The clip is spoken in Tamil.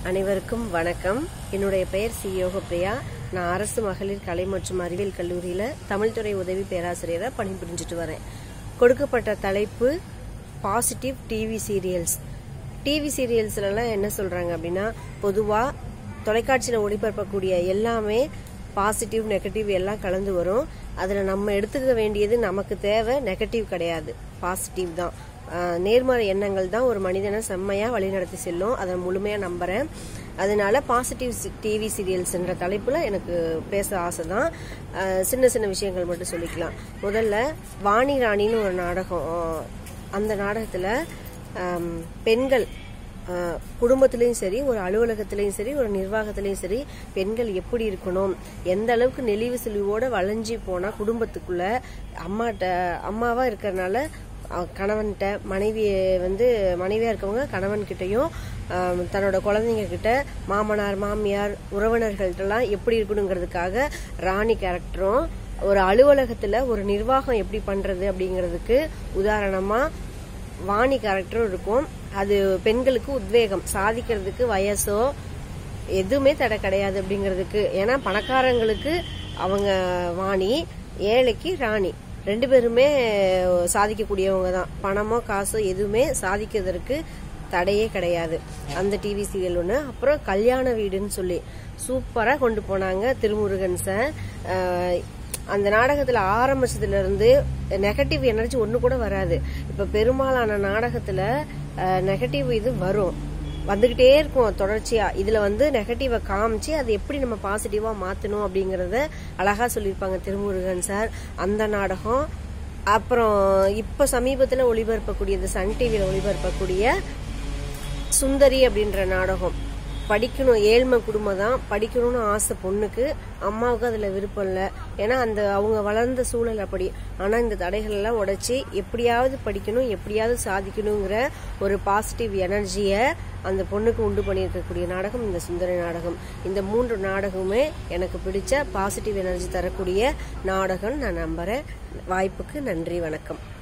அனைவருக்கும் வணக்கம் என்னுடைய பெயர் சி யோகப்பிரியா நான் அரசு மகளிர் கலை மற்றும் அறிவியல் கல்லூரியில் தமிழ்துறை உதவி பேராசிரியராக பணிபுரிஞ்சிட்டு வரேன் கொடுக்கப்பட்ட தலைப்பு பாசிட்டிவ் டிவி சீரியல்ஸ் டிவி சீரியல்ஸ்லலாம் என்ன சொல்கிறாங்க அப்படின்னா பொதுவாக தொலைக்காட்சியில் ஒளிபரப்பக்கூடிய எல்லாமே பாசிட்டிவ் நெகட்டிவ் எல்லாம் கலந்து வரும் அதில் நம்ம எடுத்துக்க வேண்டியது நமக்கு தேவை நெகட்டிவ் கிடையாது பாசிட்டிவ் தான் ஆஹ் நேர்மறை எண்ணங்கள் தான் ஒரு மனிதனை செம்மையாக வழிநடத்தி செல்லும் அதை முழுமையாக நம்புகிறேன் அதனால பாசிட்டிவ் டிவி சீரியல்ஸ்ன்ற தலைப்பில் எனக்கு பேச ஆசை தான் ஆஹ் சின்ன சின்ன விஷயங்கள் மட்டும் சொல்லிக்கலாம் முதல்ல வாணி ராணின்னு ஒரு நாடகம் ஆஹ் அந்த நாடகத்தில் பெண்கள் ஆஹ் குடும்பத்திலையும் சரி ஒரு அலுவலகத்திலையும் சரி ஒரு நிர்வாகத்திலையும் சரி பெண்கள் எப்படி இருக்கணும் எந்த அளவுக்கு நெளிவு செழிவோட வளைஞ்சி போனா குடும்பத்துக்குள்ள அம்மாட்ட அம்மாவா இருக்கறனால அஹ் கணவன்கிட்ட மனைவி வந்து மனைவியா இருக்கவங்க கணவன்கிட்டயும் ஆஹ் தன்னோட குழந்தைங்க கிட்ட மாமனார் மாமியார் உறவினர்கள்ட்டலாம் எப்படி இருக்கணுங்கிறதுக்காக ராணி கேரக்டரும் ஒரு அலுவலகத்துல ஒரு நிர்வாகம் எப்படி பண்றது அப்படிங்கிறதுக்கு உதாரணமா வாணி கேரக்டரும் இருக்கும் அது பெண்களுக்கு உத்வேகம் சாதிக்கிறதுக்கு வயசோ எதுவுமே தடை கிடையாது அப்படிங்கிறதுக்கு ஏன்னா பணக்காரங்களுக்கு அவங்க வாணி ஏழைக்கு ராணி ரெண்டு பேருமே சாதிக்கக்கூடியவங்க தான் பணமோ காசோ எதுவுமே சாதிக்கிறதுக்கு தடையே கிடையாது அந்த டிவி சீரியல் ஒன்று அப்புறம் கல்யாண வீடுன்னு சொல்லி சூப்பராக கொண்டு போனாங்க திருமுருகன் சார் அஹ் அந்த நாடகத்துல ஆரம்பிச்சதுல இருந்து நெகட்டிவ் எனர்ஜி ஒண்ணு கூட வராது இப்ப பெரும்பாலான நாடகத்துல நெகட்டிவ் இது வரும் வந்துகிட்டே இருக்கும் தொடர்ச்சியா இதுல வந்து நெகட்டிவை காமிச்சு அதை எப்படி நம்ம பாசிட்டிவா மாத்தணும் அப்படிங்கறத அழகா சொல்லியிருப்பாங்க திருமுருகன் சார் அந்த நாடகம் அப்புறம் இப்ப சமீபத்துல ஒளிபரப்பக்கூடிய சன் டிவியில ஒளிபரப்பக்கூடிய சுந்தரி அப்படின்ற நாடகம் படிக்கணும் ஏழ்மை குடும்பம் தான் படிக்கணும்னு ஆசை பொண்ணுக்கு அம்மாவுக்கு அதில் விருப்பம் இல்லை ஏன்னா அந்த அவங்க வளர்ந்த சூழல் அப்படி ஆனால் இந்த தடைகள் எல்லாம் உடைச்சி எப்படியாவது படிக்கணும் எப்படியாவது சாதிக்கணுங்கிற ஒரு பாசிட்டிவ் எனர்ஜியை அந்த பொண்ணுக்கு உண்டு பண்ணியிருக்கக்கூடிய நாடகம் இந்த சுந்தரி நாடகம் இந்த மூன்று நாடகமுமே எனக்கு பிடிச்ச பாசிட்டிவ் எனர்ஜி தரக்கூடிய நாடகம் நான் நம்புறேன் வாய்ப்புக்கு நன்றி வணக்கம்